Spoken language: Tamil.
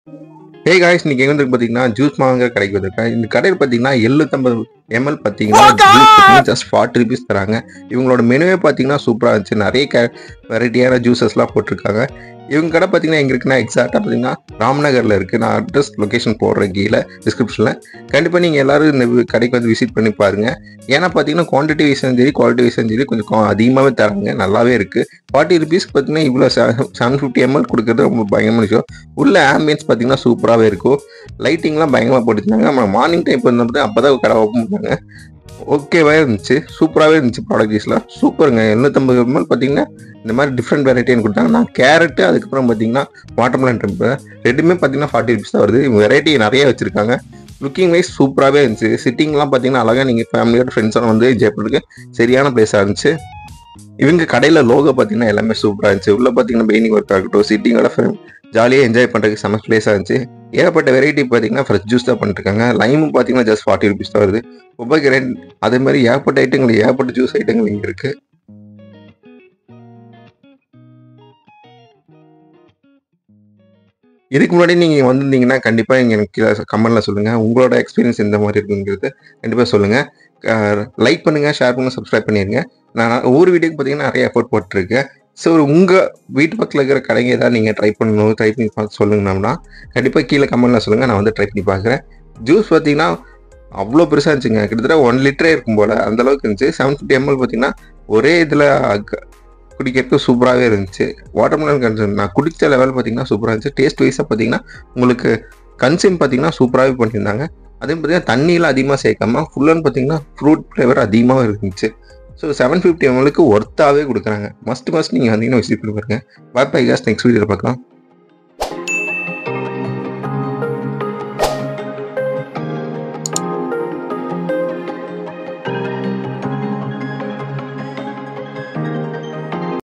ஹே காய்ஸ் இன்னைக்கு எங்க வந்து பார்த்தீங்கன்னா ஜூஸ் வாங்குற கடைக்கு வந்திருக்கேன் இந்த கடையில் பார்த்தீங்கன்னா எழுநூத்தம்பது எம்எல் பார்த்தீங்கன்னா ஜூஸ் ஜஸ்ட் ஃபார்ட்டி ருபீஸ் தராங்க இவங்களோட மெனுவே பார்த்தீங்கன்னா சூப்பராக இருந்துச்சு நிறைய கே வெரைட்டியான ஜூஸஸ்லாம் போட்டிருக்காங்க இவங்க கடை பார்த்தீங்கன்னா எங்க இருக்குன்னா எக்ஸாக்டாக பார்த்தீங்கன்னா ராம்நகரில் இருக்குது நான் அட்ரஸ் லொக்கேஷன் போடுறேன் கீழே டிஸ்கிரிப்ஷனில் கண்டிப்பாக நீங்கள் எல்லாரும் இந்த வி- கடைக்கு வந்து விசிட் பண்ணி பாருங்க ஏன்னா பார்த்தீங்கன்னா குவான்டிட்டி வைஸும் சரி குவாலிட்டி வைஸும் சரி கொஞ்சம் கொ- அதிகமாகவே தராங்க நல்லாவே இருக்குது ஃபார்ட்டி ருபீஸ்க்கு பார்த்தீங்கன்னா இவ்வளோ செவன் ஃபிஃப்டி எம்எல் கொடுக்குறது ரொம்ப பயங்கரமான விஷயம் உள்ள ஆம்பியன்ஸ் பார்த்தீங்கன்னா சூப்பராகவே இருக்கும் லைட்டிங்லாம் பயங்கரமாக போட்டுருந்தாங்க நம்ம மார்னிங் டைம் வந்து அப்போ தான் கடை ஓப்பன் பண்ணாங்க ஓகேவாக இருந்துச்சு சூப்பராகவே இருந்துச்சு ப்ராடக்ட்ஸ்லாம் சூப்பருங்க எழுநூத்தம்பது எம்எல் பார்த்தீங்கன்னா இந்த மாதிரி டிஃப்ரெண்ட் வெரைட்டின்னு கொடுத்தாங்க நான் கேரட்டு அதுக்கப்புறம் பார்த்தீங்கன்னா வாட்டர்மெலன் டெம்பு ரெண்டுமே பார்த்தீங்கன்னா ஃபார்ட்டி ருபீஸ் தான் வருது வெரைட்டி நிறைய வச்சுருக்காங்க லுக்கிங் வைஸ் சூப்பராகவே இருந்துச்சு சிட்டிங்லாம் பார்த்தீங்கன்னா அழகாக நீங்கள் ஃபேமிலியோட ஃப்ரெண்ட்ஸோட வந்து என்ஜாய் பண்ணுறதுக்கு சரியான பிளேஸாக இருந்துச்சு இவங்க கடையில் லோகோ பார்த்தீங்கன்னா எல்லாமே சூப்பராக இருந்துச்சு உள்ள பார்த்தீங்கன்னா பெயினிங் ஒர்க் ஆகட்டும் சிட்டிங்கோட ஜாலியாக என்ஜாய் பண்ணுறதுக்கு செம பிளேஸாக இருந்துச்சு ஏகப்பட்ட வெரைட்டி பார்த்தீங்கன்னா ஃப்ரெஷ் ஜூஸ் தான் பண்ணிருக்காங்க லைமும் பார்த்தீங்கன்னா ஜஸ்ட் ஃபார்ட்டி ருபீஸ் தான் வருது ஒவ்வொரு அதே மாதிரி ஏகப்பட்ட ஐட்டங்கள் ஏகப்பட்ட ஜூஸ் ஐட்டங்கள் இங்கே இருக்கு இதுக்கு முன்னாடி நீங்கள் வந்திருந்தீங்கன்னா கண்டிப்பாக இங்கே எனக்கு கீழே கமெண்ட்டில் சொல்லுங்கள் உங்களோட எக்ஸ்பீரியன்ஸ் எந்த மாதிரி இருக்குங்கிறது கண்டிப்பாக சொல்லுங்கள் லைக் பண்ணுங்கள் ஷேர் பண்ணுங்கள் சப்ஸ்கிரைப் பண்ணிடுங்க நான் ஒவ்வொரு வீடியோக்கு பார்த்தீங்கன்னா நிறைய எஃபோர்ட் போட்டிருக்கேன் ஸோ உங்கள் வீட்டு பக்கத்தில் இருக்கிற கடைங்க ஏதாவது நீங்கள் ட்ரை பண்ணணும் ட்ரை பண்ணி பார்த்து சொல்லுங்கன்னா கண்டிப்பாக கீழே கமெண்ட்டில் சொல்லுங்கள் நான் வந்து ட்ரை பண்ணி பார்க்குறேன் ஜூஸ் பார்த்தீங்கன்னா அவ்வளோ பெருசாக இருந்துச்சுங்க கிட்டத்தட்ட ஒன் லிட்டரே இருக்கும் போல் அந்த அளவுக்கு இருந்துச்சு செவன் ஃபிஃப்டி எம்எல் பார்த்தீங்கன்னா ஒரே இதில் குடிக்கிறதுக்கு சூப்பராகவே இருந்துச்சு வாட்டர்மெலன் கன்சூம் நான் குடிச்ச லெவல் பார்த்தீங்கன்னா சூப்பராக இருந்துச்சு டேஸ்ட் வைஸாக பார்த்தீங்கன்னா உங்களுக்கு கன்சியூம் பார்த்தீங்கன்னா சூப்பராகவே பண்ணியிருந்தாங்க அதே பார்த்தீங்கன்னா தண்ணியெலாம் அதிகமாக சேர்க்காம ஃபுல்லான்னு பார்த்தீங்கன்னா ஃப்ரூட் ஃப்ளேவர் அதிகமாக இருந்துச்சு ஸோ செவன் ஃபிஃப்டி எம்எலுக்கு ஒர்த்தாகவே கொடுக்குறாங்க மஸ்ட் மஸ்ட் நீங்கள் வந்தீங்கன்னா விசிட் பண்ணி பாருங்க பாய் பை காஸ் நெக்ஸ்ட் வீடியோவில் பார்க்கலாம்